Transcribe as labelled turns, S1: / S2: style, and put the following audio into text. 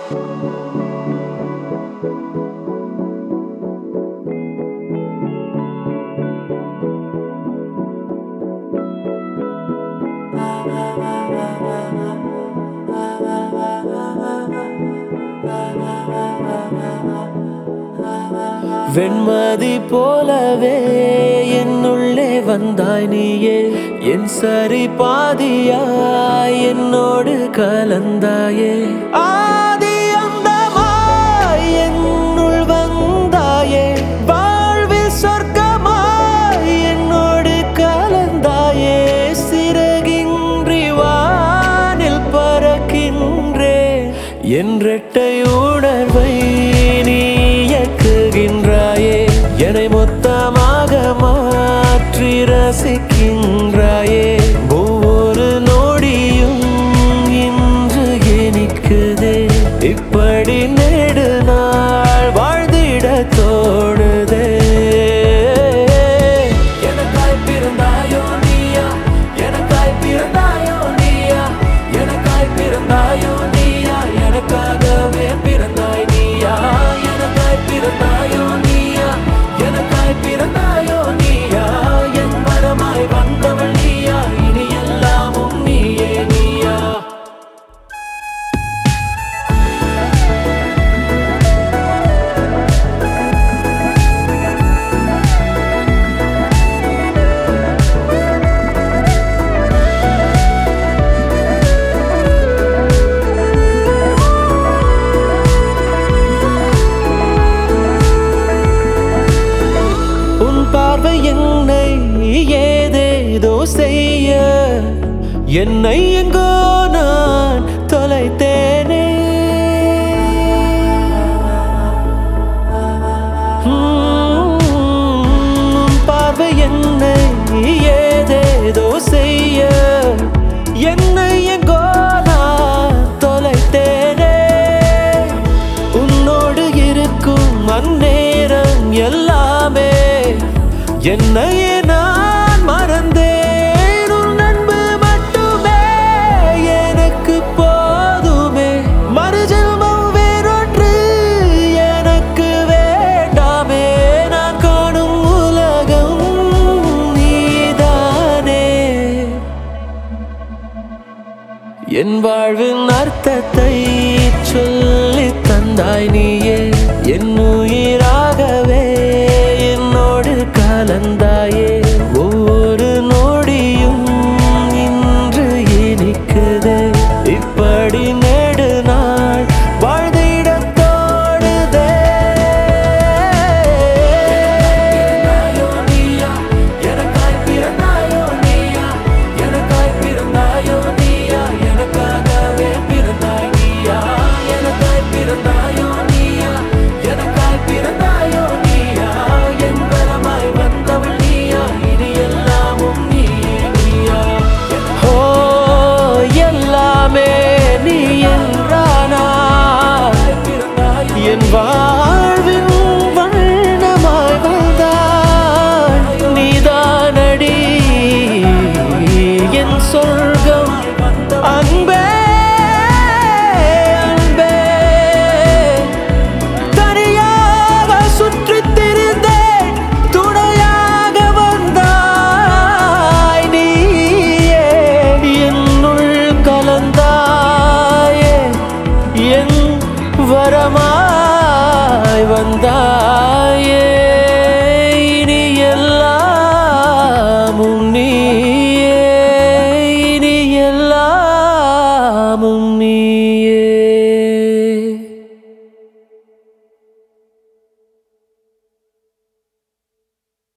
S1: வெண்மதி போலவே என்னுள்ளே வந்தாய் நீயே என் சரி பாதியாய் என்னோடு கலந்தாயே ஆதி அந்தமாய் என்னுள் வந்தாயே வாழ்வில் சொர்க்கமாய் என்னோடு கலந்தாயே சிறகின்றி வானில் பறக்கின்றேன் என்றெட்டை உணர்வை நீ இயக்குகின்றாயே என்னை மொத்தமாக மாற்றி ரசிக்கின்றாயே ஒவ்வொரு நொடியும் இன்று இனிக்குதே இப்படி நெடு நாள் வாழ்ந்திட தோணுதே எனக்காய் பிறந்தாயோ நீயா எனக்காய் பிறந்தாயோ நீயா எனக்காய் பிறந்தாயோ நீயா எனக்காகவே பிறந்தாய் நீயா எனக்காய் பிறந்தாயோ நீயா எனக்காய் பிறந்தாயோ நீயா என் மரமாய் வந்தவள் நீயா இனி எல்லாமும் நீயே நீயா உன் பார்வை என்னை ஏதேதோ செய்ய என்னை எங்கோ நான் தொலைத்தேனே உன் பார்வை என்னை ஏதேதோ செய்ய என்னை எங்கோ நான் தொலைத்தேனே உன்னோடு இருக்கும் அந்நேரம் எல்லாமே என்னையே நான் மறந்தேன் உன் அன்பு மட்டுமே எனக்கு போதுமே மறுஜென்மம் வேறொன்று எனக்கு வேண்டாமே நான் காணும் உலகம் நீதானே என் வாழ்வின் அர்த்தத்தை சொல்லி தந்தாய் நீயே என் உயிராகவே என்னோடு கலந்தாயே ஒவ்வொரு நொடியும் இன்று இனிக்குதே இப்படி நெடு நாள் வாழ்ந்திட தோடுதே எனக்காய் பிறந்தாயோ நீயா எனக்காய் பிறந்தாயோ நீயா எனக்காகவே பிறந்தாய் நீயா எனக்காய் பிறந்தாயோ நீயா எனக்காய் பிறந்தாயோ நீயா என் வரமாய் வந்தவள் நீயா இது எல்லாமும் நீயே நீயா ஓ எல்லாமே நீ என்றானா என் வாழ்வின் வண்ணமாய் வந்தாய் நீதானடி என் சொர்க்கம் அன்பே அன்பே தனியாக சுற்றித் திரிந்தேன் துணையாக வந்தாய் நீயே என்னுள் கலந்தாயே என் வரமாய் வந்தாயே இனி எல்லாமும் நீ